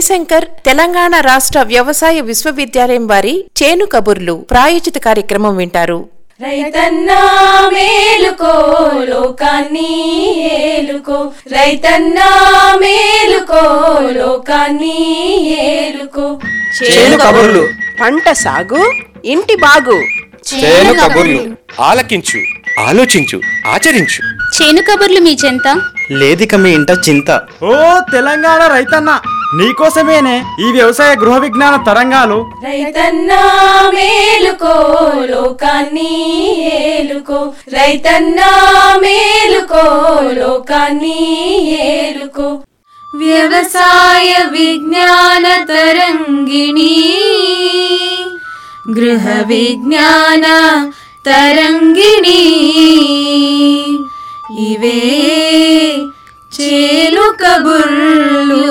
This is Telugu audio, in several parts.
శంకర్ తెలంగాణ రాష్ట్ర వ్యవసాయ విశ్వవిద్యాలయం వారి చేను కబుర్లు ప్రాయోజిత కార్యక్రమం వింటారు రైతన్నా మేలుకో లోకాన్ని ఏలుకో రైతన్నా మేలుకో లోకాన్ని ఏలుకో చేను కబుర్లు పంట సాగు ఇంటి బాగు చేను కబుర్లు ఆలకించు ఆలోచించు ఆచరించు చేను కబుర్లు మీ చెంత లేదిక మీ ఇంట చింత ఓ తెలంగాణ రైతన్న నీకోసమేనే ఈ వ్యవసాయ గృహ విజ్ఞాన తరంగాలు రైతన్నా మేలుకో లోకాన్ని ఏలుకో రైతన్నా మేలుకో లోకాన్ని ఏలుకో వ్యవసాయ విజ్ఞాన తరంగిణి గృహ విజ్ఞాన తరంగిణి ఇవే చేలు కబుర్లు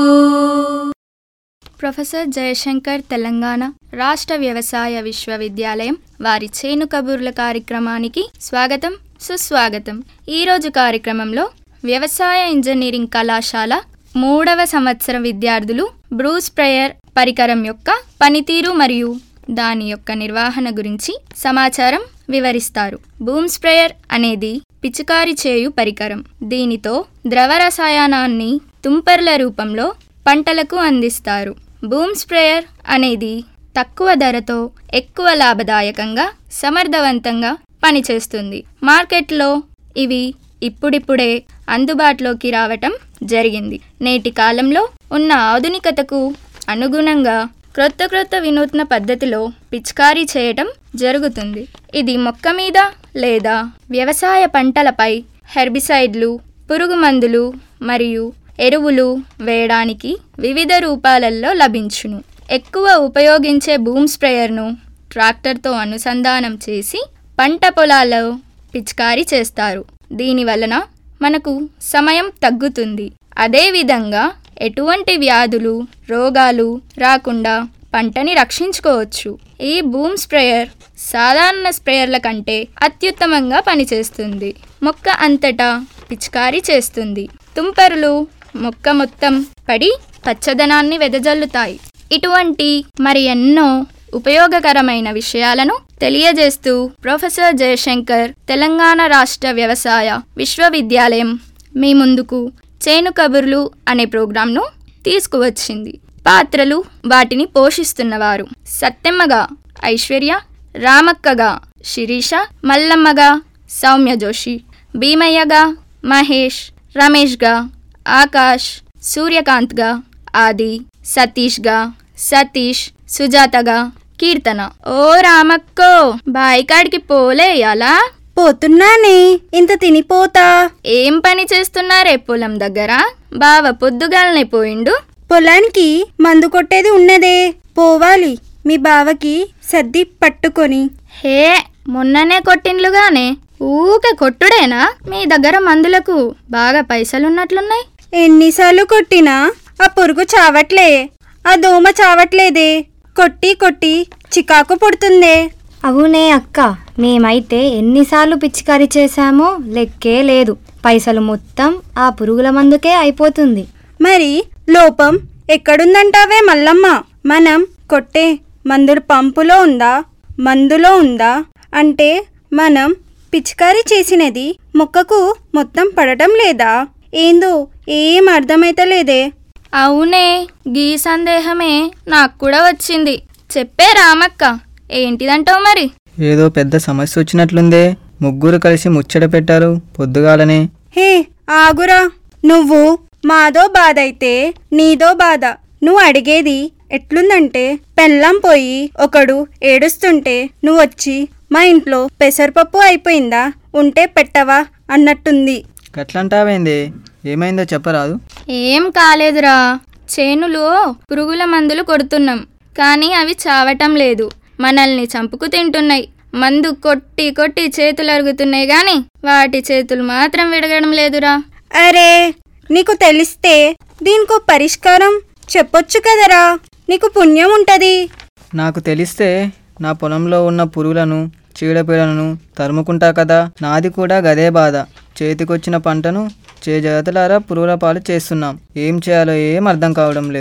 ప్రొఫెసర్ జయశంకర్ తెలంగాణ రాష్ట్ర వ్యవసాయ విశ్వవిద్యాలయం వారి చేను కబుర్ల కార్యక్రమానికి స్వాగతం సుస్వాగతం ఈరోజు కార్యక్రమంలో వ్యవసాయ ఇంజనీరింగ్ కళాశాల మూడవ సంవత్సరం విద్యార్థులు బ్రూస్ ప్రేయర్ పరికరం యొక్క పనితీరు మరియు దాని యొక్క నిర్వహణ గురించి సమాచారం వివరిస్తారు బూమ్ స్ప్రేయర్ అనేది పిచికారి చేయు పరికరం దీనితో ద్రవ రసాయనాన్ని తుంపర్ల రూపంలో పంటలకు అందిస్తారు బూమ్ స్ప్రేయర్ అనేది తక్కువ ధరతో ఎక్కువ లాభదాయకంగా సమర్థవంతంగా పనిచేస్తుంది మార్కెట్లో ఇవి ఇప్పుడిప్పుడే అందుబాటులోకి రావటం జరిగింది నేటి కాలంలో ఉన్న ఆధునికతకు అనుగుణంగా క్రొత్త క్రొత్త వినూత్న పద్ధతిలో పిచికారీ చేయటం జరుగుతుంది ఇది మొక్క మీద లేదా వ్యవసాయ పంటలపై హెర్బిసైడ్లు పురుగు మందులు మరియు ఎరువులు వేయడానికి వివిధ రూపాలలో లభించును ఎక్కువ ఉపయోగించే బూమ్ స్ప్రేయర్ను ట్రాక్టర్తో అనుసంధానం చేసి పంట పొలాల్లో పిచికారీ చేస్తారు దీని వలన మనకు సమయం తగ్గుతుంది అదేవిధంగా ఎటువంటి వ్యాధులు రోగాలు రాకుండా పంటని రక్షించుకోవచ్చు ఈ బూమ్ స్ప్రేయర్ సాధారణ స్ప్రేయర్ల కంటే అత్యుత్తమంగా పనిచేస్తుంది మొక్క అంతటా పిచికారీ చేస్తుంది తుంపరులు మొక్క మొత్తం పడి పచ్చదనాన్ని వెదజల్లుతాయి ఇటువంటి మరి ఎన్నో ఉపయోగకరమైన విషయాలను తెలియజేస్తూ ప్రొఫెసర్ జయశంకర్ తెలంగాణ రాష్ట్ర వ్యవసాయ విశ్వవిద్యాలయం మీ ముందుకు చేను కబుర్లు అనే ప్రోగ్రాంను తీసుకువచ్చింది పాత్రలు వాటిని పోషిస్తున్నవారు సత్యమ్మగా ఐశ్వర్య రామక్కగా శిరీష మల్లమ్మగా సౌమ్య జోషి భీమయ్యగా మహేష్ రమేష్గా ఆకాష్ సూర్యకాంత్గా ఆది సతీష్గా సతీష్ సుజాతగా కీర్తన ఓ రామక్కో బాయికాడికి పోలేయాలా పోతున్నానే ఇంత తినిపోతా ఏం పని చేస్తున్నారే పొలం దగ్గర బావ పొద్దుగాలనే పోయిండు పొలానికి మందు కొట్టేది ఉన్నదే పోవాలి మీ బావకి సర్ది పట్టుకొని హే మొన్ననే కొట్టిండ్లుగానే ఊకే కొట్టుడేనా మీ దగ్గర మందులకు బాగా పైసలున్నట్లున్నాయి ఎన్నిసార్లు కొట్టినా ఆ పురుగు చావట్లే ఆ దోమ చావట్లేదే కొట్టి కొట్టి చికాకు పుడుతుందే అవునే అక్క మేమైతే ఎన్నిసార్లు పిచికారీ చేశామో లెక్కే లేదు పైసలు మొత్తం ఆ పురుగుల మందుకే అయిపోతుంది మరి లోపం ఎక్కడుందంటావే మల్లమ్మ మనం కొట్టే మందుల పంపులో ఉందా మందులో ఉందా అంటే మనం పిచికారీ చేసినది మొక్కకు మొత్తం పడటం లేదా ఏందో ఏం అర్థమైతలేదే అవునే గీ సందేహమే నాకు కూడా వచ్చింది చెప్పే రామక్క ఏంటిదంటావు మరి ఏదో పెద్ద సమస్య వచ్చినట్లుందే ముగ్గురు కలిసి ముచ్చట పెట్టారు పొద్దుగాలనే హే ఆగురా నువ్వు మాదో బాధ అయితే నీదో బాధ నువ్వు అడిగేది ఎట్లుందంటే పెళ్ళం పోయి ఒకడు ఏడుస్తుంటే నువ్వు వచ్చి మా ఇంట్లో పెసరపప్పు అయిపోయిందా ఉంటే పెట్టవా అన్నట్టుంది గట్లంటావేంది ఏమైందో చెప్పరాదు ఏం కాలేదురా చేనులో పురుగుల మందులు కొడుతున్నాం కానీ అవి చావటం లేదు మనల్ని చంపుకు తింటున్నాయి మందు కొట్టి కొట్టి చేతులు అరుగుతున్నాయి గాని వాటి చేతులు మాత్రం విడగడం లేదురా అరే నీకు తెలిస్తే దీనికో పరిష్కారం చెప్పొచ్చు కదరా నీకు పుణ్యం ఉంటది నాకు తెలిస్తే నా పొలంలో ఉన్న పురుగులను చీడపీడలను తరుముకుంటా కదా నాది కూడా గదే బాధ చేతికొచ్చిన పంటను చేజాతలారా పురుగుల పాలు చేస్తున్నాం ఏం చేయాలో ఏం అర్థం కావడం లేదు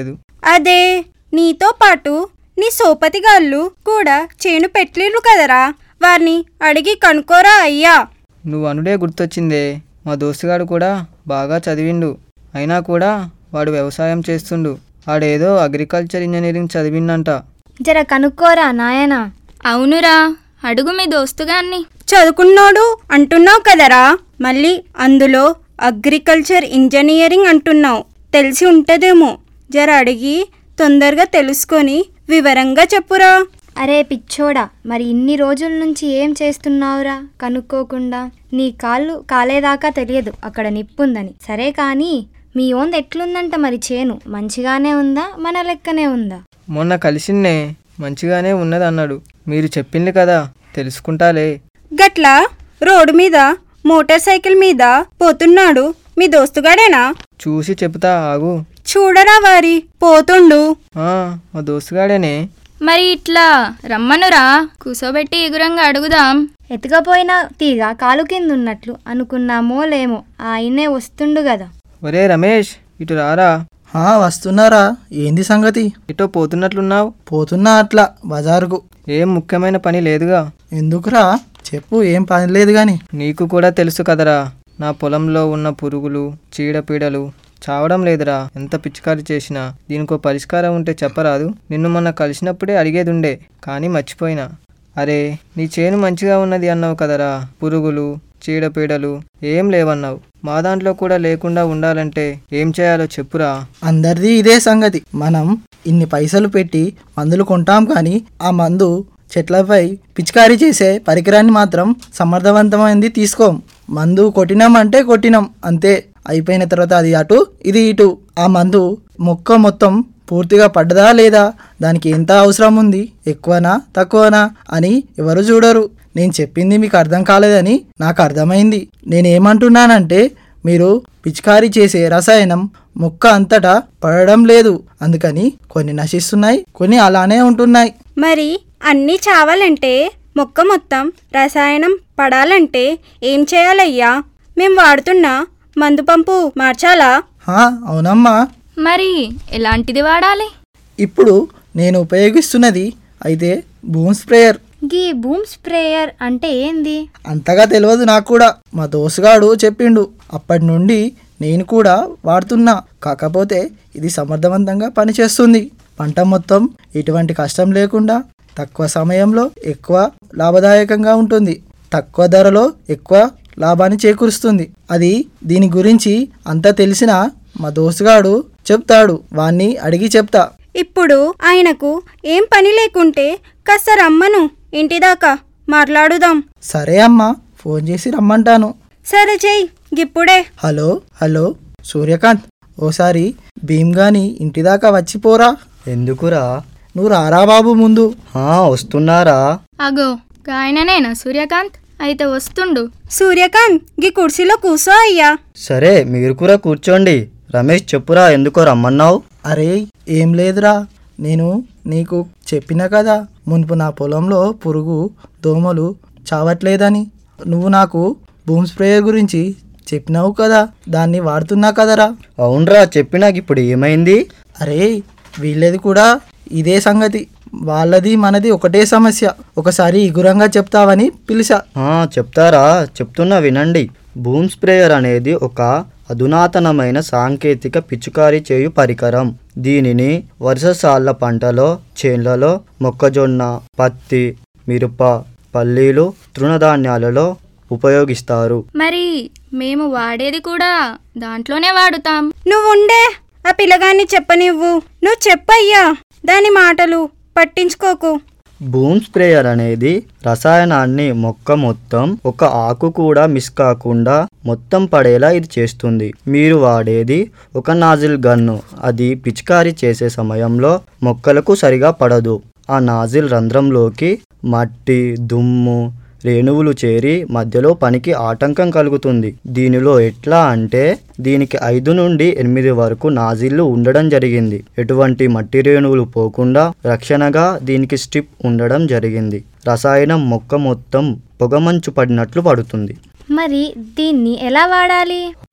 అదే నీతో పాటు నీ సోపతిగాళ్ళు కూడా చేను పెట్టలేరు కదరా వారిని అడిగి కనుక్కోరా అయ్యా నువ్వు అనుడే గుర్తొచ్చిందే మా దోస్తుగాడు కూడా బాగా చదివిండు అయినా కూడా వాడు వ్యవసాయం చేస్తుండు వాడేదో అగ్రికల్చర్ ఇంజనీరింగ్ చదివిండంట జర కనుక్కోరా నాయనా అవునురా అడుగు మీ దోస్తుగాన్ని చదువుకున్నాడు అంటున్నావు కదరా మళ్ళీ అందులో అగ్రికల్చర్ ఇంజనీరింగ్ అంటున్నావు తెలిసి ఉంటదేమో జర అడిగి తొందరగా తెలుసుకొని వివరంగా చెప్పురా అరే పిచ్చోడా మరి ఇన్ని రోజుల నుంచి ఏం చేస్తున్నావురా కనుక్కోకుండా నీ కాళ్ళు కాలేదాకా తెలియదు అక్కడ నిప్పుందని సరే కానీ మీ ఓంది ఎట్లుందంట మరి చేను మంచిగానే ఉందా మన లెక్కనే ఉందా మొన్న కలిసిందే మంచిగానే ఉన్నది అన్నాడు మీరు చెప్పింది కదా తెలుసుకుంటాలే గట్లా రోడ్డు మీద మోటార్ సైకిల్ మీద పోతున్నాడు మీ దోస్తుగాడేనా చూసి చెప్తా ఆగు చూడరా వారి పోతుండు ఆ, మా దోస్తుగాడేనే మరి ఇట్లా రమ్మనురా కూసోబెట్టి ఎగురంగా అడుగుదాం ఎత్తుకపోయిన తీగ కాలు కింద ఉన్నట్లు అనుకున్నామో లేమో ఆయనే వస్తుండు కదా ఒరే రమేష్ ఇటు రారా ఆ, వస్తున్నారా ఏంది సంగతి ఇటో పోతున్నట్లున్నావు పోతున్నా అట్లా బజారుకు ఏం ముఖ్యమైన పని లేదుగా ఎందుకురా చెప్పు ఏం పని లేదు గాని నీకు కూడా తెలుసు కదరా నా పొలంలో ఉన్న పురుగులు చీడపీడలు చావడం లేదురా ఎంత పిచికారి చేసినా దీనికో పరిష్కారం ఉంటే చెప్పరాదు నిన్ను మొన్న కలిసినప్పుడే అడిగేదుండే కానీ మర్చిపోయినా అరే నీ చేను మంచిగా ఉన్నది అన్నావు కదరా పురుగులు చీడపీడలు ఏం లేవన్నావు మా దాంట్లో కూడా లేకుండా ఉండాలంటే ఏం చేయాలో చెప్పురా అందరిది ఇదే సంగతి మనం ఇన్ని పైసలు పెట్టి మందులు కొంటాం కానీ ఆ మందు చెట్లపై పిచికారీ చేసే పరికరాన్ని మాత్రం సమర్థవంతమైనది తీసుకోం మందు కొట్టినాం అంటే కొట్టినాం అంతే అయిపోయిన తర్వాత అది అటు ఇది ఇటు ఆ మందు మొక్క మొత్తం పూర్తిగా పడ్డదా లేదా దానికి ఎంత అవసరం ఉంది ఎక్కువనా తక్కువనా అని ఎవరు చూడరు నేను చెప్పింది మీకు అర్థం కాలేదని నాకు అర్థమైంది నేనేమంటున్నానంటే మీరు పిచికారీ చేసే రసాయనం మొక్క అంతటా పడడం లేదు అందుకని కొన్ని నశిస్తున్నాయి కొన్ని అలానే ఉంటున్నాయి మరి అన్నీ చావాలంటే మొక్క మొత్తం రసాయనం పడాలంటే ఏం చేయాలయ్యా మేం వాడుతున్న మందు పంపు మార్చాలా హా, అవునమ్మా మరి ఎలాంటిది వాడాలి ఇప్పుడు నేను ఉపయోగిస్తున్నది అయితే బూమ్ స్ప్రేయర్ గీ బూమ్ స్ప్రేయర్ అంటే ఏంది అంతగా తెలియదు నాకు కూడా మా దోసుగాడు చెప్పిండు అప్పటి నుండి నేను కూడా వాడుతున్నా కాకపోతే ఇది సమర్థవంతంగా పనిచేస్తుంది పంట మొత్తం ఎటువంటి కష్టం లేకుండా తక్కువ సమయంలో ఎక్కువ లాభదాయకంగా ఉంటుంది తక్కువ ధరలో ఎక్కువ లాభాన్ని చేకూరుస్తుంది అది దీని గురించి అంతా తెలిసిన మా దోస్తుగాడు చెప్తాడు వాణ్ణి అడిగి చెప్తా ఇప్పుడు ఆయనకు ఏం పని లేకుంటే కాస్త రమ్మను ఇంటిదాకా మాట్లాడుదాం సరే అమ్మా ఫోన్ చేసి రమ్మంటాను సరే చెయ్యి గిప్పుడే హలో హలో సూర్యకాంత్ ఓసారి భీమ్ గాని ఇంటిదాకా వచ్చిపోరా ఎందుకురా నువ్వు రారా బాబు ముందు ఆ, వస్తున్నారా అగో గాయననేనా సూర్యకాంత్ అయితే వస్తుండు సూర్యకాంత్ గీ కుర్చీలో కూసో అయ్యా సరే మీరు కూడా కూర్చోండి రమేష్ చెప్పురా ఎందుకో రమ్మన్నావు అరే ఏం లేదురా నేను నీకు చెప్పిన కదా మునుపు నా పొలంలో పురుగు దోమలు చావట్లేదని నువ్వు నాకు బూమ్ స్ప్రేయర్ గురించి చెప్పినావు కదా దాన్ని వాడుతున్నా కదరా అవునరా చెప్పినాక ఇప్పుడు ఏమైంది అరే వీళ్ళది కూడా ఇదే సంగతి వాళ్ళది మనది ఒకటే సమస్య ఒకసారి ఇగురంగా చెప్తావని పిలిచా ఆ, చెప్తారా చెప్తున్నా వినండి బూమ్ స్ప్రేయర్ అనేది ఒక అధునాతనమైన సాంకేతిక పిచుకారీ చేయు పరికరం దీనిని వర్షసాల పంటలో చేన్లలో మొక్కజొన్న పత్తి మిరప పల్లీలు తృణధాన్యాలలో ఉపయోగిస్తారు మరి మేము వాడేది కూడా దాంట్లోనే వాడుతాం నువ్వుండే ఆ పిల్లగాన్ని చెప్పనివ్వు నువ్వు చెప్పయ్యా దాని మాటలు పట్టించుకోకు బూమ్ స్ప్రేయర్ అనేది రసాయనాన్ని మొక్క మొత్తం ఒక ఆకు కూడా మిస్ కాకుండా మొత్తం పడేలా ఇది చేస్తుంది మీరు వాడేది ఒక నాజిల్ గన్ను అది పిచికారీ చేసే సమయంలో మొక్కలకు సరిగా పడదు ఆ నాజిల్ రంధ్రంలోకి మట్టి దుమ్ము రేణువులు చేరి మధ్యలో పనికి ఆటంకం కలుగుతుంది దీనిలో ఎట్లా అంటే దీనికి ఐదు నుండి ఎనిమిది వరకు నాజిల్లు ఉండడం జరిగింది ఎటువంటి మట్టి రేణువులు పోకుండా రక్షణగా దీనికి స్ట్రిప్ ఉండడం జరిగింది రసాయనం మొక్క మొత్తం పొగమంచు పడినట్లు పడుతుంది మరి దీన్ని ఎలా వాడాలి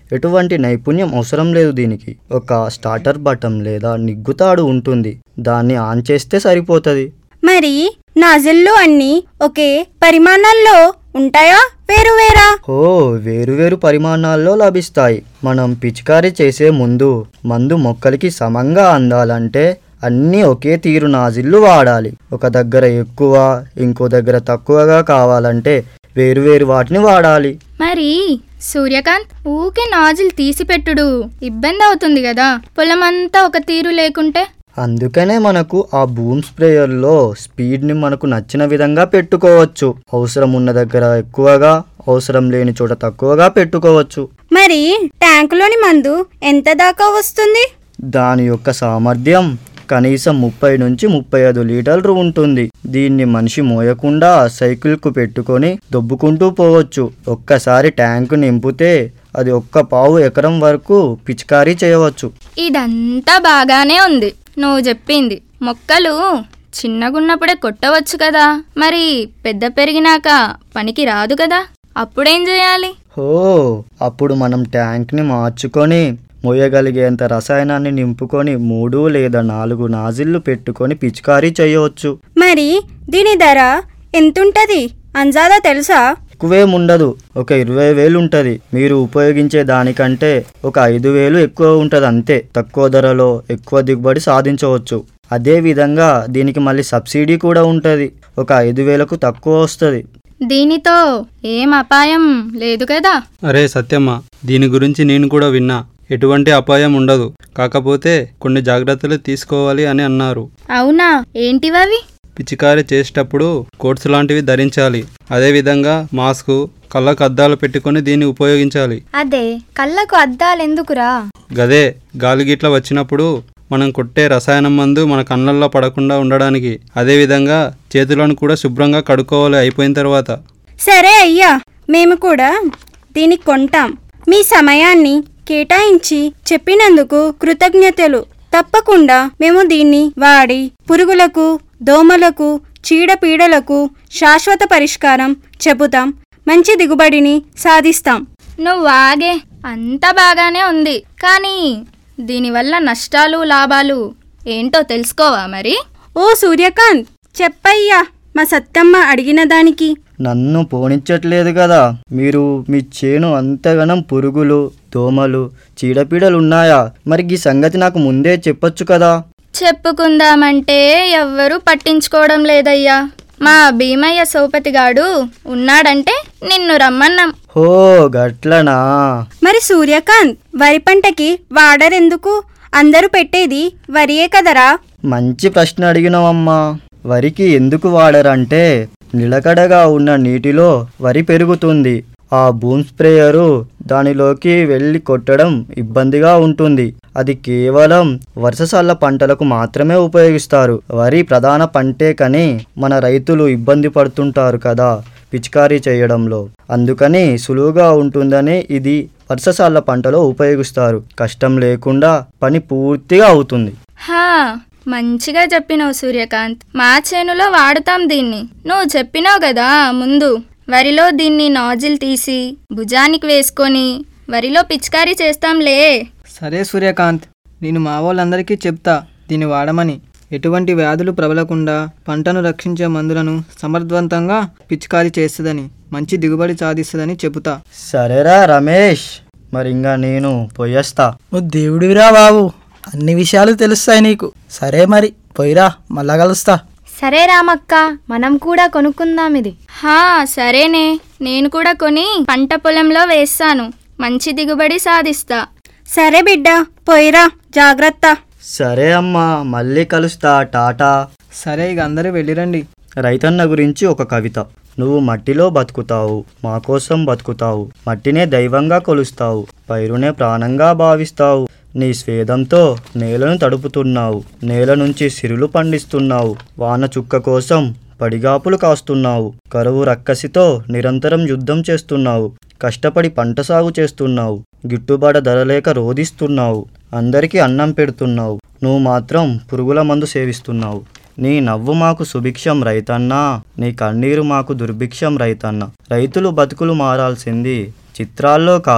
ఎటువంటి నైపుణ్యం అవసరం లేదు దీనికి ఒక స్టార్టర్ బటన్ లేదా నిగ్గుతాడు ఉంటుంది దాన్ని ఆన్ చేస్తే సరిపోతుంది మరి నాజిల్లు అన్నీ ఒకే పరిమాణాల్లో ఉంటాయా వేరు వేరా ఓ వేరువేరు పరిమాణాల్లో లభిస్తాయి మనం పిచికారీ చేసే ముందు మందు మొక్కలకి సమంగా అందాలంటే అన్నీ ఒకే తీరు నాజిల్లు వాడాలి ఒక దగ్గర ఎక్కువ ఇంకో దగ్గర తక్కువగా కావాలంటే వేరువేరు వాటిని వాడాలి మరి సూర్యకాంత్ ఊకే నాజిల్ తీసిపెట్టుడు ఇబ్బంది అవుతుంది కదా పొలమంతా ఒక తీరు లేకుంటే అందుకనే మనకు ఆ బూమ్ స్ప్రేయర్లో స్పీడ్ని మనకు నచ్చిన విధంగా పెట్టుకోవచ్చు అవసరం ఉన్న దగ్గర ఎక్కువగా అవసరం లేని చోట తక్కువగా పెట్టుకోవచ్చు మరి ట్యాంకులోని మందు ఎంత దాకా వస్తుంది దాని యొక్క సామర్థ్యం కనీసం ముప్పై నుంచి ముప్పై ఐదు లీటర్లు ఉంటుంది దీన్ని మనిషి మోయకుండా సైకిల్కు పెట్టుకొని దొబ్బుకుంటూ పోవచ్చు ఒక్కసారి ట్యాంకు నింపితే అది ఒక్క పావు ఎకరం వరకు పిచికారీ చేయవచ్చు ఇదంతా బాగానే ఉంది నువ్వు చెప్పింది మొక్కలు చిన్నగున్నప్పుడే కొట్టవచ్చు కదా మరి పెద్ద పెరిగినాక పనికి రాదు కదా అప్పుడేం చేయాలి ఓ అప్పుడు మనం ట్యాంక్ని మార్చుకొని మోయగలిగేంత రసాయనాన్ని నింపుకొని మూడు లేదా నాలుగు నాజిల్లు పెట్టుకొని పిచికారీ చేయవచ్చు మరి దీని ధర ఎంతుంటది అంజాదా తెలుసా ఎక్కువేం ఉండదు ఒక ఇరవై వేలు ఉంటుంది మీరు ఉపయోగించే దానికంటే ఒక ఐదు వేలు ఎక్కువ ఉంటుంది అంతే తక్కువ ధరలో ఎక్కువ దిగుబడి సాధించవచ్చు అదే విధంగా దీనికి మళ్ళీ సబ్సిడీ కూడా ఉంటుంది ఒక ఐదు వేలకు తక్కువ వస్తుంది దీనితో ఏం అపాయం లేదు కదా అరే సత్యమ్మ దీని గురించి నేను కూడా విన్నా ఎటువంటి అపాయం ఉండదు కాకపోతే కొన్ని జాగ్రత్తలు తీసుకోవాలి అని అన్నారు అవునా ఏంటివవి పిచికారీ చేసేటప్పుడు కోట్స్ లాంటివి ధరించాలి అదేవిధంగా మాస్క్ కళ్ళకు అద్దాలు పెట్టుకొని దీన్ని ఉపయోగించాలి అదే కళ్ళకు అద్దాలు ఎందుకురా గదే గాలి గిట్ల వచ్చినప్పుడు మనం కొట్టే రసాయనం మందు మన కళ్ళల్లో పడకుండా ఉండడానికి అదేవిధంగా చేతులను కూడా శుభ్రంగా కడుక్కోవాలి అయిపోయిన తర్వాత సరే అయ్యా మేము కూడా దీన్ని కొంటాం మీ సమయాన్ని కేటాయించి చెప్పినందుకు కృతజ్ఞతలు తప్పకుండా మేము దీన్ని వాడి పురుగులకు దోమలకు చీడపీడలకు శాశ్వత పరిష్కారం చెబుతాం మంచి దిగుబడిని సాధిస్తాం నువ్వు ఆగే అంతా బాగానే ఉంది కానీ దీనివల్ల నష్టాలు లాభాలు ఏంటో తెలుసుకోవా మరి ఓ సూర్యకాంత్ చెప్పయ్యా మా సత్తమ్మ అడిగిన దానికి నన్ను పోనిచ్చట్లేదు కదా మీరు మీ చేను అంతగనం పురుగులు దోమలు చీడపీడలు ఉన్నాయా మరి ఈ సంగతి నాకు ముందే చెప్పొచ్చు కదా చెప్పుకుందామంటే ఎవ్వరూ పట్టించుకోవడం లేదయ్యా మా భీమయ్య సౌపతిగాడు ఉన్నాడంటే నిన్ను రమ్మన్నాం హో గట్లనా మరి సూర్యకాంత్ వరి పంటకి వాడరెందుకు అందరూ పెట్టేది వరియే కదరా మంచి ప్రశ్న అడిగినవమ్మా వరికి ఎందుకు వాడరంటే నిలకడగా ఉన్న నీటిలో వరి పెరుగుతుంది ఆ బూమ్ స్ప్రేయరు దానిలోకి వెళ్ళి కొట్టడం ఇబ్బందిగా ఉంటుంది అది కేవలం వర్షసాల పంటలకు మాత్రమే ఉపయోగిస్తారు వరి ప్రధాన పంటే కానీ మన రైతులు ఇబ్బంది పడుతుంటారు కదా పిచికారీ చేయడంలో అందుకని సులువుగా ఉంటుందని ఇది వర్షసాల పంటలో ఉపయోగిస్తారు కష్టం లేకుండా పని పూర్తిగా అవుతుంది హా మంచిగా చెప్పినావు సూర్యకాంత్ మా చేనులో వాడుతాం దీన్ని నువ్వు చెప్పినావు కదా ముందు వరిలో దీన్ని నాజిల్ తీసి భుజానికి వేసుకొని వరిలో పిచికారీ చేస్తాంలే సరే సూర్యకాంత్ నేను మా వాళ్ళందరికీ చెప్తా దీన్ని వాడమని ఎటువంటి వ్యాధులు ప్రబలకుండా పంటను రక్షించే మందులను సమర్థవంతంగా పిచికారీ చేస్తుందని మంచి దిగుబడి సాధిస్తుందని చెబుతా సరేరా రమేష్ మరి ఇంకా నేను పోయేస్తా నువ్వు దేవుడివిరా బాబు అన్ని విషయాలు తెలుస్తాయి నీకు సరే మరి పోయిరా మళ్ళా కలుస్తా సరే రామక్క మనం కూడా కొనుక్కుందాం ఇది హా సరేనే నేను కూడా కొని పంట పొలంలో వేస్తాను మంచి దిగుబడి సాధిస్తా సరే బిడ్డ పోయిరా జాగ్రత్త సరే అమ్మా మళ్ళీ కలుస్తా టాటా సరే ఇక అందరూ వెళ్ళిరండి రైతన్న గురించి ఒక కవిత నువ్వు మట్టిలో బతుకుతావు మా కోసం బతుకుతావు మట్టినే దైవంగా కొలుస్తావు పైరునే ప్రాణంగా భావిస్తావు నీ స్వేదంతో నేలను తడుపుతున్నావు నేల నుంచి సిరులు పండిస్తున్నావు వాన చుక్క కోసం పడిగాపులు కాస్తున్నావు కరువు రక్కసితో నిరంతరం యుద్ధం చేస్తున్నావు కష్టపడి పంట సాగు చేస్తున్నావు గిట్టుబాటు ధర లేక రోధిస్తున్నావు అందరికీ అన్నం పెడుతున్నావు నువ్వు మాత్రం పురుగుల మందు సేవిస్తున్నావు నీ నవ్వు మాకు సుభిక్షం రైతన్నా నీ కన్నీరు మాకు దుర్భిక్షం రైతన్న రైతులు బతుకులు మారాల్సింది చిత్రాల్లో కాదు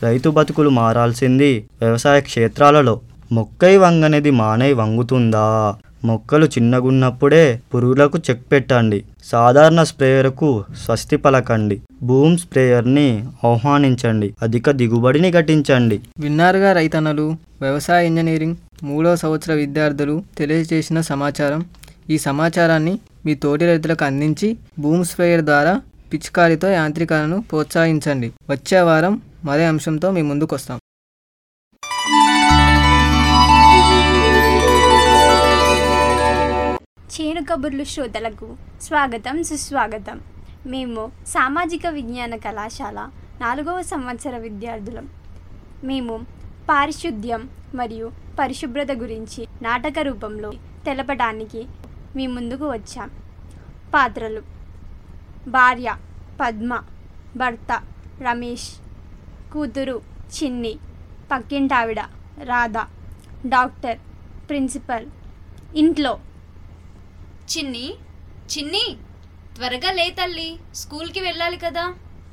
రైతు బతుకులు మారాల్సింది వ్యవసాయ క్షేత్రాలలో మొక్కై వంగనేది మానై వంగుతుందా మొక్కలు చిన్నగున్నప్పుడే పురుగులకు చెక్ పెట్టండి సాధారణ స్ప్రేయర్కు స్వస్తి పలకండి బూమ్ స్ప్రేయర్ని ఆహ్వానించండి అధిక దిగుబడిని ఘటించండి విన్నారుగా రైతన్నలు వ్యవసాయ ఇంజనీరింగ్ మూడో సంవత్సర విద్యార్థులు తెలియజేసిన సమాచారం ఈ సమాచారాన్ని మీ తోటి రైతులకు అందించి భూమి స్ప్రేయర్ ద్వారా పిచికారితో యాంత్రికలను ప్రోత్సహించండి వచ్చే వారం మరే అంశంతో మీ ముందుకు వస్తాం చేను కబుర్లు శ్రోతలకు స్వాగతం సుస్వాగతం మేము సామాజిక విజ్ఞాన కళాశాల నాలుగవ సంవత్సర విద్యార్థులం మేము పారిశుద్ధ్యం మరియు పరిశుభ్రత గురించి నాటక రూపంలో తెలపడానికి మీ ముందుకు వచ్చాం పాత్రలు భార్య పద్మ భర్త రమేష్ కూతురు చిన్ని పక్కింటావిడ రాధ డాక్టర్ ప్రిన్సిపల్ ఇంట్లో చిన్ని చిన్ని త్వరగా లే తల్లి స్కూల్కి వెళ్ళాలి కదా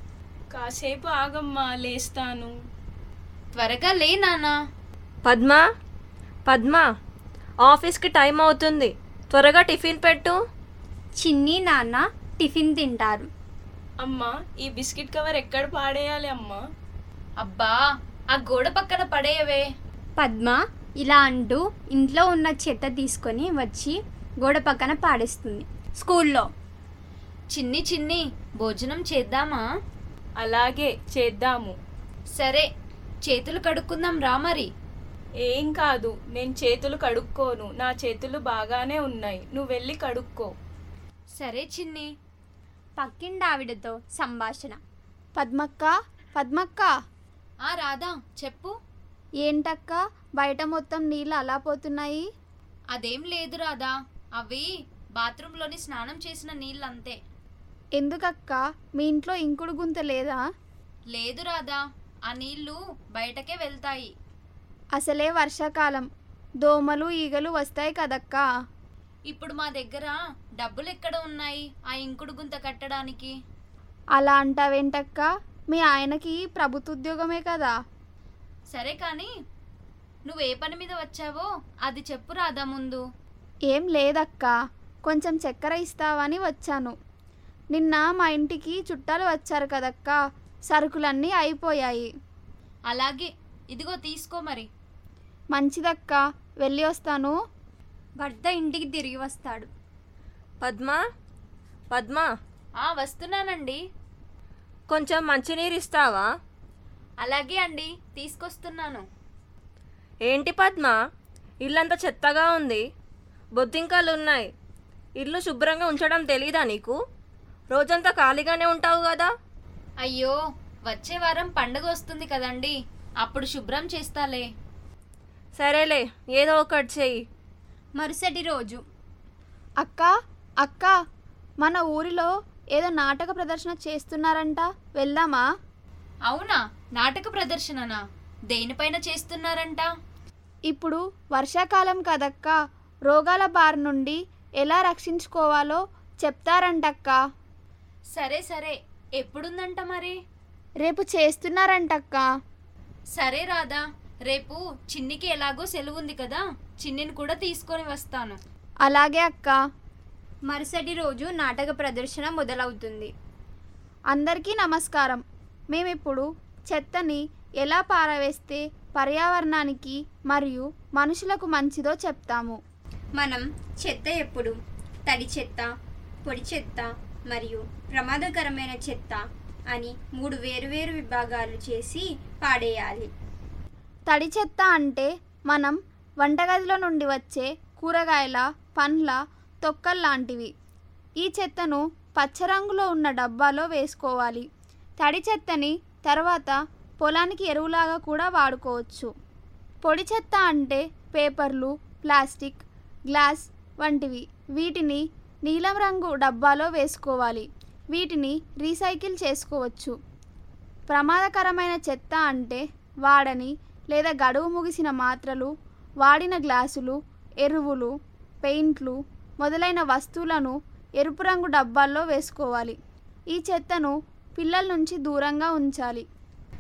కాసేపు ఆగమ్మా లేస్తాను త్వరగా లే నానా పద్మ పద్మ ఆఫీస్కి టైం అవుతుంది త్వరగా టిఫిన్ పెట్టు చిన్ని నాన్న టిఫిన్ తింటారు అమ్మా ఈ బిస్కెట్ కవర్ ఎక్కడ పాడేయాలి అమ్మా అబ్బా ఆ గోడ పక్కన పడేయవే పద్మ ఇలా అంటూ ఇంట్లో ఉన్న చెత్త తీసుకొని వచ్చి గోడ పక్కన పాడేస్తుంది స్కూల్లో చిన్ని చిన్ని భోజనం చేద్దామా అలాగే చేద్దాము సరే చేతులు కడుక్కుందాం రా మరి ఏం కాదు నేను చేతులు కడుక్కోను నా చేతులు బాగానే ఉన్నాయి నువ్వు వెళ్ళి కడుక్కో సరే చిన్ని పక్కింటి ఆవిడతో సంభాషణ పద్మక్క పద్మక్క ఆ రాధా చెప్పు ఏంటక్క బయట మొత్తం నీళ్ళు అలా పోతున్నాయి అదేం లేదు రాధా అవి బాత్రూంలోని స్నానం చేసిన నీళ్ళంతే ఎందుకక్క మీ ఇంట్లో ఇంకుడు గుంత లేదా లేదు రాధా ఆ నీళ్లు బయటకే వెళ్తాయి అసలే వర్షాకాలం దోమలు ఈగలు వస్తాయి కదక్కా ఇప్పుడు మా దగ్గర డబ్బులు ఎక్కడ ఉన్నాయి ఆ ఇంకుడు గుంత కట్టడానికి అలా అంటావేంటక్క మీ ఆయనకి ప్రభుత్వ ఉద్యోగమే కదా సరే కానీ నువ్వు ఏ పని మీద వచ్చావో అది చెప్పు రాధా ముందు ఏం లేదక్క కొంచెం చక్కెర ఇస్తావని వచ్చాను నిన్న మా ఇంటికి చుట్టాలు వచ్చారు కదక్క సరుకులన్నీ అయిపోయాయి అలాగే ఇదిగో తీసుకో మరి మంచిదక్క వెళ్ళి వస్తాను భర్త ఇంటికి తిరిగి వస్తాడు పద్మ పద్మ ఆ వస్తున్నానండి కొంచెం మంచినీరు ఇస్తావా అలాగే అండి తీసుకొస్తున్నాను ఏంటి పద్మ ఇల్లంతా చెత్తగా ఉంది బొద్దింకాలు ఉన్నాయి ఇల్లు శుభ్రంగా ఉంచడం తెలీదా నీకు రోజంతా ఖాళీగానే ఉంటావు కదా అయ్యో వచ్చే వారం పండగ వస్తుంది కదండి అప్పుడు శుభ్రం చేస్తాలే సరేలే ఏదో ఒకటి చెయ్యి మరుసటి రోజు అక్క అక్క మన ఊరిలో ఏదో నాటక ప్రదర్శన చేస్తున్నారంట వెళ్దామా అవునా నాటక ప్రదర్శననా దేనిపైన చేస్తున్నారంట ఇప్పుడు వర్షాకాలం కదక్క రోగాల బారి నుండి ఎలా రక్షించుకోవాలో చెప్తారంటక్క సరే సరే ఎప్పుడుందంట మరి రేపు చేస్తున్నారంటక్క సరే రాధా రేపు చిన్నికి ఎలాగో సెలవు ఉంది కదా చిన్నిని కూడా తీసుకొని వస్తాను అలాగే అక్క మరుసటి రోజు నాటక ప్రదర్శన మొదలవుతుంది అందరికీ నమస్కారం మేమిప్పుడు చెత్తని ఎలా పారవేస్తే పర్యావరణానికి మరియు మనుషులకు మంచిదో చెప్తాము మనం చెత్త ఎప్పుడు తడి చెత్త పొడి చెత్త మరియు ప్రమాదకరమైన చెత్త అని మూడు వేరువేరు విభాగాలు చేసి పాడేయాలి తడి చెత్త అంటే మనం వంటగదిలో నుండి వచ్చే కూరగాయల పండ్ల తొక్కల్లాంటివి ఈ చెత్తను పచ్చరంగులో ఉన్న డబ్బాలో వేసుకోవాలి తడి చెత్తని తర్వాత పొలానికి ఎరువులాగా కూడా వాడుకోవచ్చు పొడి చెత్త అంటే పేపర్లు ప్లాస్టిక్ గ్లాస్ వంటివి వీటిని నీలం రంగు డబ్బాలో వేసుకోవాలి వీటిని రీసైకిల్ చేసుకోవచ్చు ప్రమాదకరమైన చెత్త అంటే వాడని లేదా గడువు ముగిసిన మాత్రలు వాడిన గ్లాసులు ఎరువులు పెయింట్లు మొదలైన వస్తువులను ఎరుపు రంగు డబ్బాల్లో వేసుకోవాలి ఈ చెత్తను పిల్లల నుంచి దూరంగా ఉంచాలి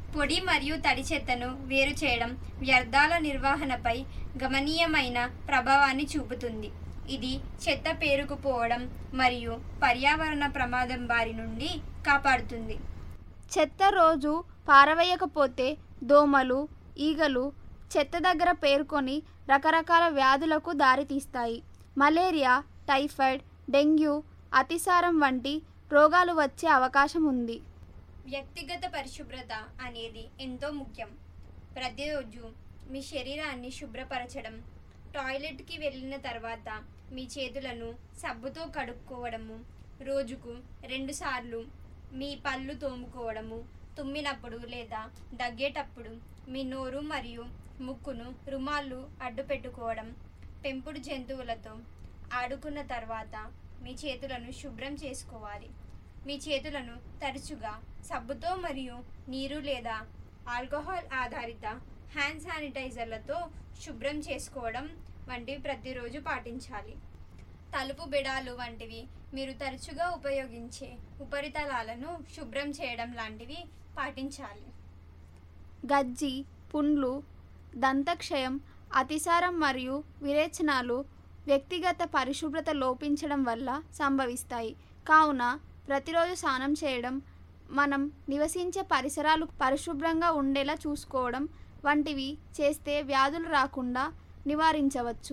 పొడి మరియు తడి చెత్తను వేరు చేయడం వ్యర్థాల నిర్వహణపై గమనీయమైన ప్రభావాన్ని చూపుతుంది ఇది చెత్త పేరుకుపోవడం మరియు పర్యావరణ ప్రమాదం బారి నుండి కాపాడుతుంది చెత్త రోజు పారవేయకపోతే దోమలు ఈగలు చెత్త దగ్గర పేర్కొని రకరకాల వ్యాధులకు దారితీస్తాయి మలేరియా టైఫాయిడ్ డెంగ్యూ అతిసారం వంటి రోగాలు వచ్చే అవకాశం ఉంది వ్యక్తిగత పరిశుభ్రత అనేది ఎంతో ముఖ్యం ప్రతిరోజు మీ శరీరాన్ని శుభ్రపరచడం టాయిలెట్కి వెళ్ళిన తర్వాత మీ చేతులను సబ్బుతో కడుక్కోవడము రోజుకు రెండుసార్లు మీ పళ్ళు తోముకోవడము తుమ్మినప్పుడు లేదా దగ్గేటప్పుడు మీ నోరు మరియు ముక్కును రుమాళ్ళు అడ్డు పెట్టుకోవడం పెంపుడు జంతువులతో ఆడుకున్న తర్వాత మీ చేతులను శుభ్రం చేసుకోవాలి మీ చేతులను తరచుగా సబ్బుతో మరియు నీరు లేదా ఆల్కహాల్ ఆధారిత హ్యాండ్ శానిటైజర్లతో శుభ్రం చేసుకోవడం వంటివి ప్రతిరోజు పాటించాలి తలుపు బిడాలు వంటివి మీరు తరచుగా ఉపయోగించే ఉపరితలాలను శుభ్రం చేయడం లాంటివి పాటించాలి గజ్జి పుండ్లు దంతక్షయం అతిసారం మరియు విరేచనాలు వ్యక్తిగత పరిశుభ్రత లోపించడం వల్ల సంభవిస్తాయి కావున ప్రతిరోజు స్నానం చేయడం మనం నివసించే పరిసరాలు పరిశుభ్రంగా ఉండేలా చూసుకోవడం వంటివి చేస్తే వ్యాధులు రాకుండా నివారించవచ్చు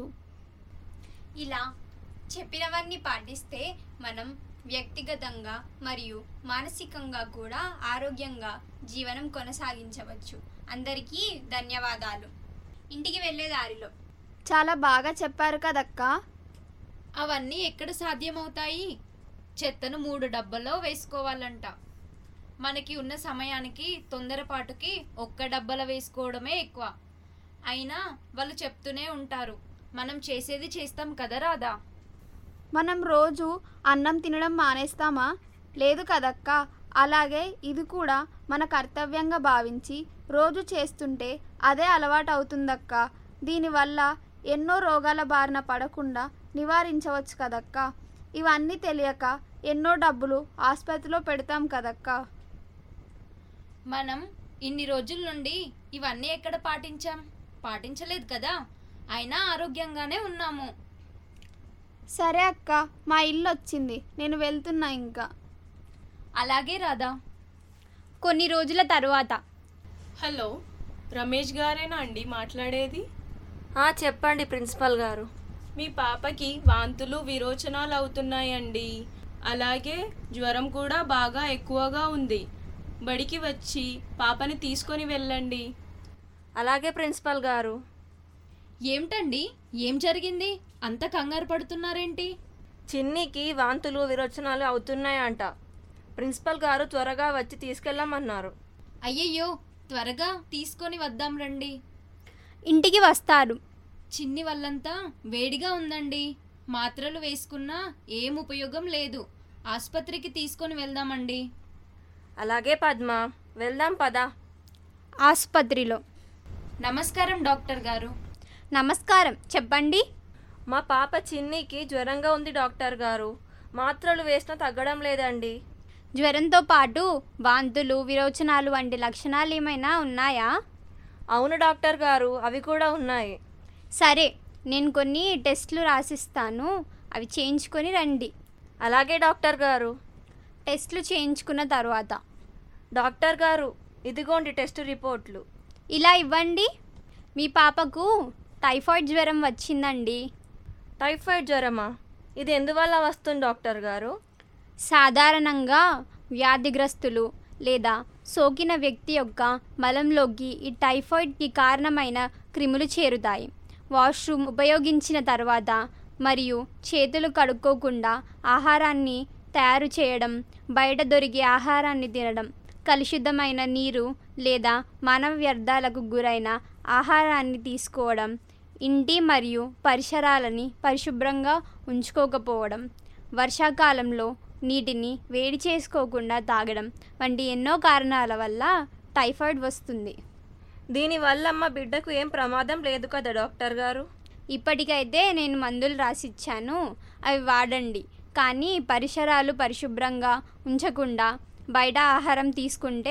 ఇలా చెప్పినవన్నీ పాటిస్తే మనం వ్యక్తిగతంగా మరియు మానసికంగా కూడా ఆరోగ్యంగా జీవనం కొనసాగించవచ్చు అందరికీ ధన్యవాదాలు ఇంటికి వెళ్ళే దారిలో చాలా బాగా చెప్పారు కదక్కా అవన్నీ ఎక్కడ సాధ్యమవుతాయి చెత్తను మూడు డబ్బాల్లో వేసుకోవాలంట మనకి ఉన్న సమయానికి తొందరపాటుకి ఒక్క డబ్బాలో వేసుకోవడమే ఎక్కువ అయినా వాళ్ళు చెప్తూనే ఉంటారు మనం చేసేది చేస్తాం కదా రాదా మనం రోజు అన్నం తినడం మానేస్తామా లేదు కదక్క అలాగే ఇది కూడా మన కర్తవ్యంగా భావించి రోజు చేస్తుంటే అదే అలవాటు అవుతుందక్క దీనివల్ల ఎన్నో రోగాల బారిన పడకుండా నివారించవచ్చు కదక్క ఇవన్నీ తెలియక ఎన్నో డబ్బులు ఆసుపత్రిలో పెడతాం కదక్క మనం ఇన్ని రోజుల నుండి ఇవన్నీ ఎక్కడ పాటించాం పాటించలేదు కదా అయినా ఆరోగ్యంగానే ఉన్నాము సరే అక్క మా ఇల్లు వచ్చింది నేను వెళ్తున్నా ఇంకా అలాగే రాదా కొన్ని రోజుల తరువాత హలో రమేష్ గారేనా అండి మాట్లాడేది చెప్పండి ప్రిన్సిపల్ గారు మీ పాపకి వాంతులు విరోచనాలు అవుతున్నాయండి అలాగే జ్వరం కూడా బాగా ఎక్కువగా ఉంది బడికి వచ్చి పాపని తీసుకొని వెళ్ళండి అలాగే ప్రిన్సిపల్ గారు ఏమిటండి ఏం జరిగింది అంత కంగారు పడుతున్నారేంటి చిన్నికి వాంతులు విరోచనాలు అవుతున్నాయంట ప్రిన్సిపల్ గారు త్వరగా వచ్చి తీసుకెళ్ళమన్నారు అయ్యయ్యో త్వరగా తీసుకొని వద్దాం రండి ఇంటికి వస్తారు చిన్ని వల్లంతా వేడిగా ఉందండి మాత్రలు వేసుకున్నా ఏం ఉపయోగం లేదు ఆసుపత్రికి తీసుకొని వెళ్దామండి అలాగే పద్మ వెళ్దాం పదా ఆసుపత్రిలో నమస్కారం డాక్టర్ గారు నమస్కారం చెప్పండి మా పాప చిన్నికి జ్వరంగా ఉంది డాక్టర్ గారు మాత్రలు వేసినా తగ్గడం లేదండి జ్వరంతో పాటు వాంతులు విరోచనాలు వంటి లక్షణాలు ఏమైనా ఉన్నాయా అవును డాక్టర్ గారు అవి కూడా ఉన్నాయి సరే నేను కొన్ని టెస్టులు రాసిస్తాను అవి చేయించుకొని రండి అలాగే డాక్టర్ గారు టెస్టులు చేయించుకున్న తర్వాత డాక్టర్ గారు ఇదిగోండి టెస్ట్ రిపోర్ట్లు ఇలా ఇవ్వండి మీ పాపకు టైఫాయిడ్ జ్వరం వచ్చిందండి టైఫాయిడ్ జ్వరమా ఇది ఎందువల్ల వస్తుంది డాక్టర్ గారు సాధారణంగా వ్యాధిగ్రస్తులు లేదా సోకిన వ్యక్తి యొక్క మలంలోకి ఈ టైఫాయిడ్కి కారణమైన క్రిములు చేరుతాయి వాష్రూమ్ ఉపయోగించిన తర్వాత మరియు చేతులు కడుక్కోకుండా ఆహారాన్ని తయారు చేయడం బయట దొరికే ఆహారాన్ని తినడం కలుషితమైన నీరు లేదా మానవ వ్యర్థాలకు గురైన ఆహారాన్ని తీసుకోవడం ఇంటి మరియు పరిసరాలని పరిశుభ్రంగా ఉంచుకోకపోవడం వర్షాకాలంలో నీటిని వేడి చేసుకోకుండా తాగడం వంటి ఎన్నో కారణాల వల్ల టైఫాయిడ్ వస్తుంది దీనివల్ల మా బిడ్డకు ఏం ప్రమాదం లేదు కదా డాక్టర్ గారు ఇప్పటికైతే నేను మందులు రాసిచ్చాను అవి వాడండి కానీ పరిసరాలు పరిశుభ్రంగా ఉంచకుండా బయట ఆహారం తీసుకుంటే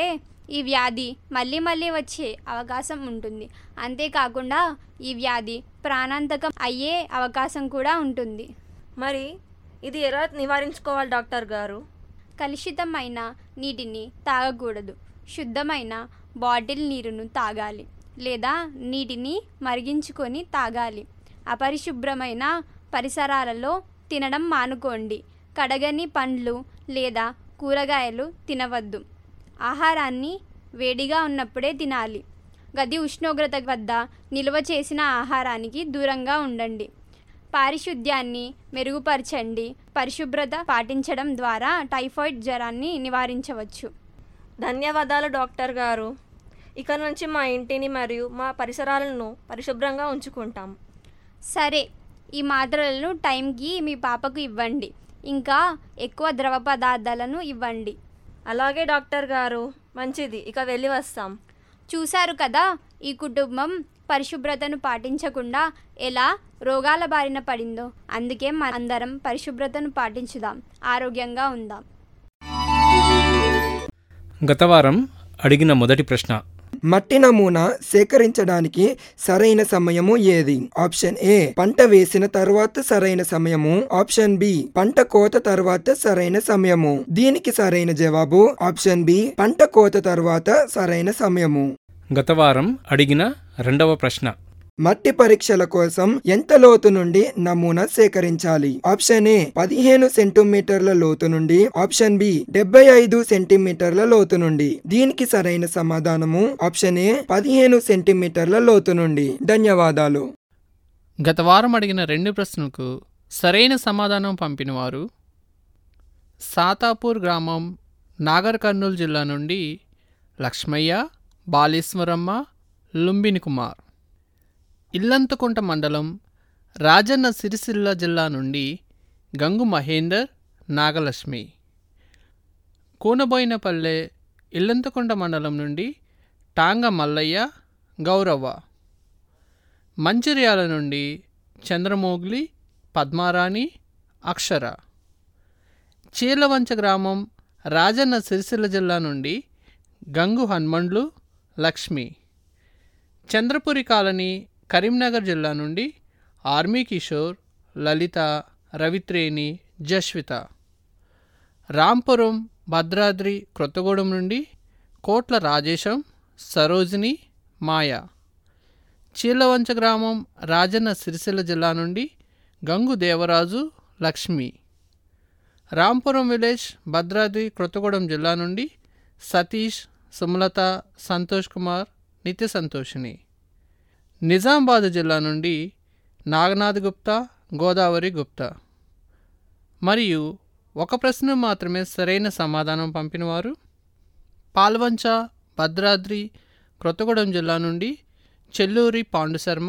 ఈ వ్యాధి మళ్ళీ మళ్ళీ వచ్చే అవకాశం ఉంటుంది అంతేకాకుండా ఈ వ్యాధి ప్రాణాంతకం అయ్యే అవకాశం కూడా ఉంటుంది మరి ఇది ఎలా నివారించుకోవాలి డాక్టర్ గారు కలుషితమైన నీటిని తాగకూడదు శుద్ధమైన బాటిల్ నీరును తాగాలి లేదా నీటిని మరిగించుకొని తాగాలి అపరిశుభ్రమైన పరిసరాలలో తినడం మానుకోండి కడగని పండ్లు లేదా కూరగాయలు తినవద్దు ఆహారాన్ని వేడిగా ఉన్నప్పుడే తినాలి గది ఉష్ణోగ్రత వద్ద నిల్వ చేసిన ఆహారానికి దూరంగా ఉండండి పారిశుద్ధ్యాన్ని మెరుగుపరచండి పరిశుభ్రత పాటించడం ద్వారా టైఫాయిడ్ జ్వరాన్ని నివారించవచ్చు ధన్యవాదాలు డాక్టర్ గారు ఇక నుంచి మా ఇంటిని మరియు మా పరిసరాలను పరిశుభ్రంగా ఉంచుకుంటాం సరే ఈ మాత్రలను టైంకి మీ పాపకు ఇవ్వండి ఇంకా ఎక్కువ ద్రవ పదార్థాలను ఇవ్వండి అలాగే డాక్టర్ గారు మంచిది ఇక వెళ్ళి వస్తాం చూశారు కదా ఈ కుటుంబం పరిశుభ్రతను పాటించకుండా ఎలా రోగాల బారిన పడిందో అందుకే మన అందరం పరిశుభ్రతను పాటించుదాం ఆరోగ్యంగా ఉందాం గత వారం అడిగిన మొదటి ప్రశ్న మట్టి నమూనా సేకరించడానికి సరైన సమయము ఏది ఆప్షన్ ఏ పంట వేసిన తర్వాత సరైన సమయము ఆప్షన్ బి పంట కోత తర్వాత సరైన సమయము దీనికి సరైన జవాబు ఆప్షన్ బి పంట కోత తర్వాత సరైన సమయము గత వారం అడిగిన రెండవ ప్రశ్న మట్టి పరీక్షల కోసం ఎంత లోతు నుండి నమూనా సేకరించాలి ఆప్షన్ ఏ పదిహేను సెంటీమీటర్ల లోతు నుండి ఆప్షన్ బి డెబ్బై ఐదు సెంటీమీటర్ల లోతు నుండి దీనికి సరైన సమాధానము ఆప్షన్ ఏ పదిహేను సెంటీమీటర్ల లోతు నుండి ధన్యవాదాలు గత వారం అడిగిన రెండు ప్రశ్నలకు సరైన సమాధానం పంపినవారు సాతాపూర్ గ్రామం నాగర్ కర్నూలు జిల్లా నుండి లక్ష్మయ్య బాలేశ్వరమ్మ లుంబిని కుమార్ ఇల్లంతకుంట మండలం రాజన్న సిరిసిల్ల జిల్లా నుండి గంగు మహేందర్ నాగలక్ష్మి కూనబోయినపల్లె ఇల్లంతకుంట మండలం నుండి టాంగ మల్లయ్య గౌరవ్వ మంచిర్యాల నుండి చంద్రమోగ్లి పద్మారాణి అక్షర చీలవంచ గ్రామం రాజన్న సిరిసిల్ల జిల్లా నుండి గంగు హన్మండ్లు లక్ష్మి చంద్రపురి కాలనీ కరీంనగర్ జిల్లా నుండి ఆర్మీ కిషోర్ లలిత రవిత్రేణి జస్విత రాంపురం భద్రాద్రి క్రొత్తగూడెం నుండి కోట్ల రాజేశం సరోజిని మాయ చీలవంచ గ్రామం రాజన్న సిరిసిల్ల జిల్లా నుండి గంగు దేవరాజు లక్ష్మి రాంపురం విలేజ్ భద్రాద్రి క్రొత్తగూడెం జిల్లా నుండి సతీష్ సుమలత సంతోష్ కుమార్ నిత్య సంతోషిని నిజామాబాద్ జిల్లా నుండి నాగనాథ్ గుప్తా గోదావరి గుప్తా మరియు ఒక ప్రశ్న మాత్రమే సరైన సమాధానం పంపినవారు పాల్వంచ భద్రాద్రి క్రొత్తగూడెం జిల్లా నుండి చెల్లూరి పాండుశర్మ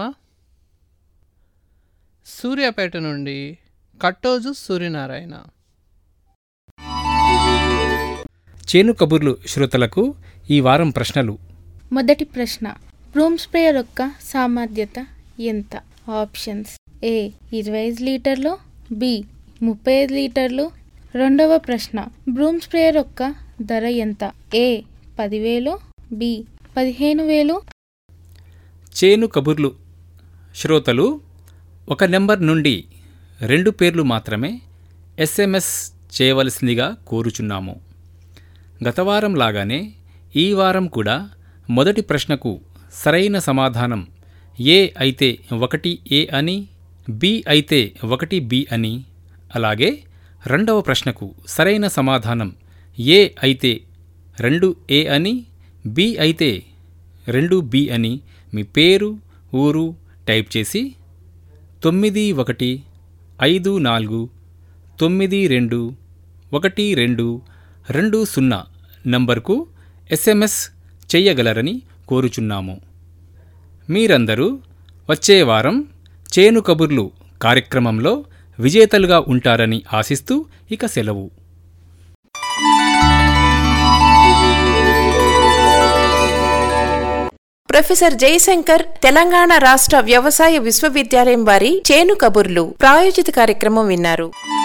సూర్యాపేట నుండి కట్టోజు సూర్యనారాయణ చేను కబుర్లు శ్రోతలకు ఈ వారం ప్రశ్నలు మొదటి ప్రశ్న రూమ్ స్ప్రేయర్ యొక్క సామర్థ్యత ఎంత ఆప్షన్స్ ఏ ఇరవై ఐదు లీటర్లు బి ముప్పై ఐదు లీటర్లు రెండవ ప్రశ్న బ్రూమ్ స్ప్రేయర్ యొక్క ధర ఎంత ఏ పదివేలు బి పదిహేను వేలు చేను కబుర్లు శ్రోతలు ఒక నెంబర్ నుండి రెండు పేర్లు మాత్రమే ఎస్ఎంఎస్ చేయవలసిందిగా కోరుచున్నాము గత వారం లాగానే ఈ వారం కూడా మొదటి ప్రశ్నకు సరైన సమాధానం ఏ అయితే ఒకటి ఏ అని బి అయితే ఒకటి బి అని అలాగే రెండవ ప్రశ్నకు సరైన సమాధానం ఏ అయితే రెండు ఏ అని బి అయితే రెండు బి అని మీ పేరు ఊరు టైప్ చేసి తొమ్మిది ఒకటి ఐదు నాలుగు తొమ్మిది రెండు ఒకటి రెండు రెండు సున్నా నంబర్కు ఎస్ఎంఎస్ చెయ్యగలరని కోరుచున్నాము మీరందరూ వచ్చే వారం చేను కబుర్లు కార్యక్రమంలో విజేతలుగా ఉంటారని ఆశిస్తూ ఇక సెలవు ప్రొఫెసర్ జయశంకర్ తెలంగాణ రాష్ట్ర వ్యవసాయ విశ్వవిద్యాలయం వారి చేను కబుర్లు ప్రాయోజిత కార్యక్రమం విన్నారు